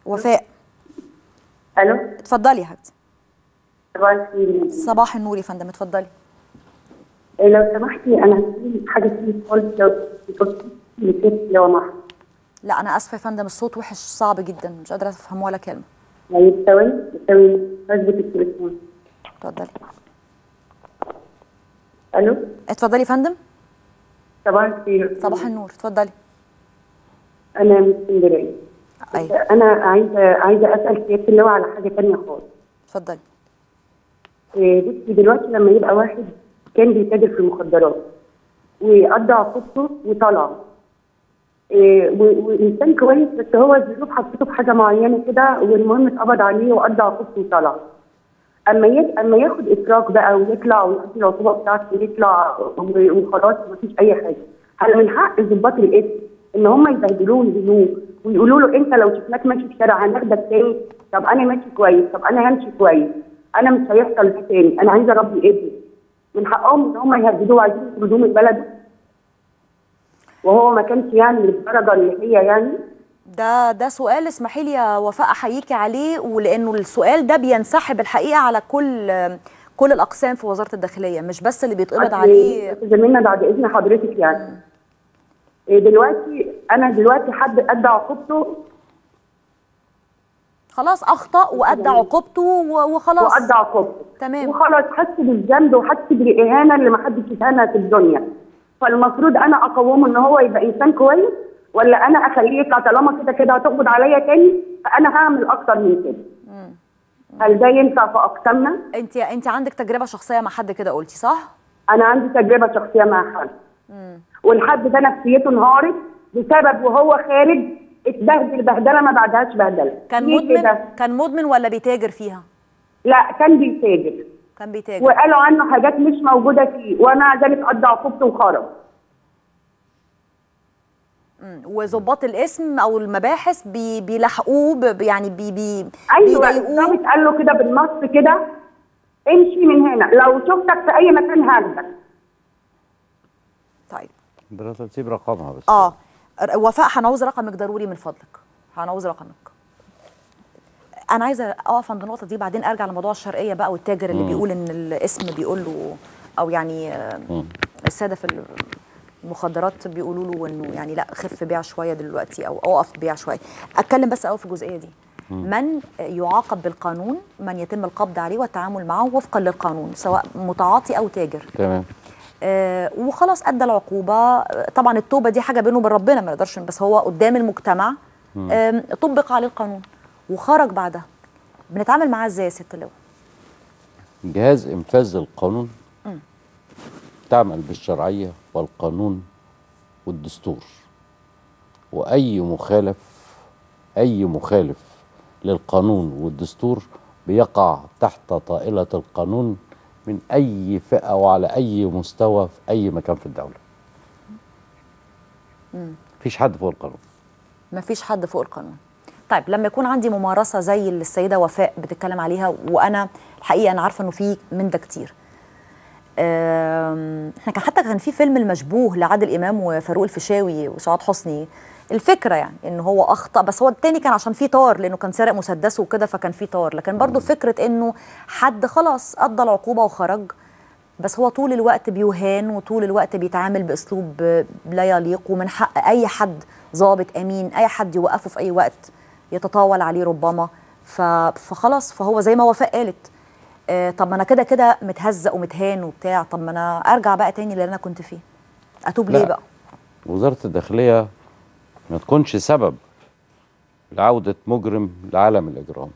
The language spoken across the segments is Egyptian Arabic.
وفاء الو اتفضلي يا حبيبتي صباح الخير صباح النور يا فندم اتفضلي إيه لو سمحتي انا في حاجه فيه خالص لو اللي كنت لو ما لا انا اسفه يا فندم الصوت وحش صعب جدا مش قادره افهم ولا كلمه يعني ثواني ثواني اثبت التليفون اتفضلي الو اتفضلي يا فندم صباح الخير صباح النور اتفضلي انا من اسكندريه ايوه انا عايزه عايزه اسال سياده اللواء على حاجه ثانيه خالص اتفضلي إيه، بصي دلوقتي لما يبقى واحد كان بيتاجر في المخدرات وقضى عقوبته وطلع إيه، و- وانسان كويس بس هو الظروف حطيته في حاجه معينه كده والمهم اتقبض عليه وقضى عقوبته وطلع اما يد... اما ياخد ادراك بقى ويطلع ويقضي العقوبه بتاعته ويطلع و- وخلاص مفيش اي حاجه هل من حق ضباط الاسم ان هم يبهدلوه ويهنوه ويقولوا له انت لو شفناك ماشي في الشارع هناخدك تاني طب انا ماشي كويس طب انا همشي كويس انا مش هيحصل ده تاني انا عايزه اربي ابني من حقهم ان هم يهددوه وعايزين يطردوه من بلده وهو ما كانش يعني للدرجه اللي هي يعني ده ده سؤال اسمحي لي يا وفاء احييكي عليه ولانه السؤال ده بينسحب الحقيقه على كل كل الاقسام في وزاره الداخليه مش بس اللي بيتقبض عليه زميلنا بعد اذن حضرتك يعني إيه دلوقتي انا دلوقتي حد ادى عقوبته خلاص اخطا وادى عقوبته و- وخلاص وادى عقوبته تمام. وخلاص حس بالذنب وحس بالاهانه اللي ما حدش يتهانى في الدنيا فالمفروض انا اقومه ان هو يبقى انسان كويس ولا انا اخليه يطلع طالما كده كده هتقبض عليا تاني فانا هعمل اكتر من كده هل ده ينفع في اقسامنا؟ انت انت عندك تجربه شخصيه مع حد كده قلتي صح انا عندي تجربه شخصيه مع حد والحد ده نفسيته انهارت بسبب وهو خارج اتبهدل بهدله ما بعدهاش بهدله كان ليه مدمن كده؟ كان مدمن ولا بيتاجر فيها لا كان بيتاجر كان بيتاجر وقالوا عنه حاجات مش موجوده فيه ومع ذلك قضى عقوبته وخرج مم. وظباط الاسم او المباحث بي بيلاحقوه ب- يعني بي بي ايوه بيضايقوه الضابط قال له كده بالنص كده امشي من هنا لو شفتك في اي مكان هاخدك طيب دراسة تسيب رقمها بس اه ر- وفاء هنعوز رقمك ضروري من فضلك هنعوز رقمك انا عايزه اقف عند النقطه دي بعدين ارجع لموضوع الشرقيه بقى والتاجر اللي بيقول ان الاسم بيقول له او يعني آه، الساده في المخدرات بيقولوا له انه يعني لا خف بيع شويه دلوقتي او اقف بيع شويه اتكلم بس اول في الجزئيه دي من يعاقب بالقانون من يتم القبض عليه والتعامل معه وفقا للقانون سواء متعاطي او تاجر تمام آه، وخلاص ادى العقوبه آه، طبعا التوبه دي حاجه بينه وبين ربنا ما نقدرش بس هو قدام المجتمع آم، طبق عليه القانون وخرج بعدها بنتعامل معاه ازاي يا ست اللواء جهاز انفاذ القانون تعمل بالشرعيه والقانون والدستور واي مخالف اي مخالف للقانون والدستور بيقع تحت طائله القانون من اي فئه وعلى اي مستوى في اي مكان في الدوله مفيش حد فوق القانون ما فيش حد فوق القانون طيب لما يكون عندي ممارسه زي اللي السيده وفاء بتتكلم عليها وانا الحقيقه انا عارفه انه في من ده كتير آم، احنا كان حتى كان في فيلم المشبوه لعادل امام وفاروق الفيشاوي وسعاد حسني الفكره يعني ان هو اخطا بس هو التاني كان عشان في طار لانه كان سارق مسدسه وكده فكان في طار لكن برضو فكره انه حد خلاص قضى العقوبه وخرج بس هو طول الوقت بيهان وطول الوقت بيتعامل باسلوب لا يليق ومن حق اي حد ضابط امين اي حد يوقفه في اي وقت يتطاول عليه ربما ف- فخلاص فهو زي ما وفاء قالت آه طب ما انا كده كده متهزق ومتهان وبتاع طب ما انا ارجع بقى تاني اللي انا كنت فيه اتوب لا. ليه بقى وزارة الداخلية ما تكونش سبب لعودة مجرم لعالم الإجرام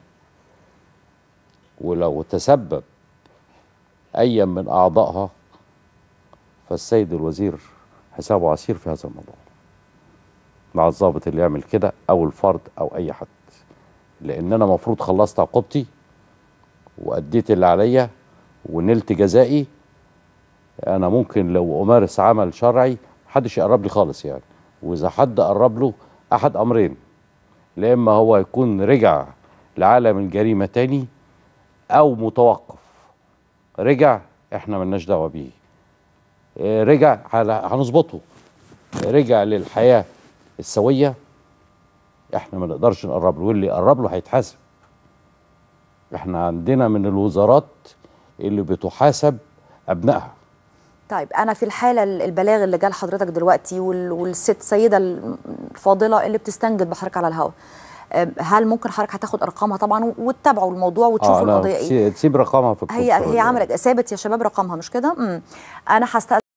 ولو تسبب أي من أعضائها فالسيد الوزير حسابه عسير في هذا الموضوع مع الضابط اللي يعمل كده أو الفرد أو أي حد لأن أنا مفروض خلصت عقوبتي وأديت اللي عليا ونلت جزائي انا ممكن لو امارس عمل شرعي محدش يقرب لي خالص يعني واذا حد قرب له احد امرين لا اما هو يكون رجع لعالم الجريمه تاني او متوقف رجع احنا ملناش دعوه بيه إيه، رجع هن- هنظبطه رجع للحياه السويه احنا ما نقدرش نقرب له واللي يقرب له هيتحاسب احنا عندنا من الوزارات اللي بتحاسب ابنائها طيب انا في الحاله البلاغ اللي جال حضرتك دلوقتي وال- والست سيده الفاضله اللي بتستنجد بحضرتك على الهواء أم، هل ممكن حضرتك هتاخد ارقامها طبعا وتتابعوا الموضوع وتشوفوا لا، القضيه ايه تسي- تسيب رقمها في هي الكنترول. هي عملت ثابت يا شباب رقمها مش كده امم انا هستأذن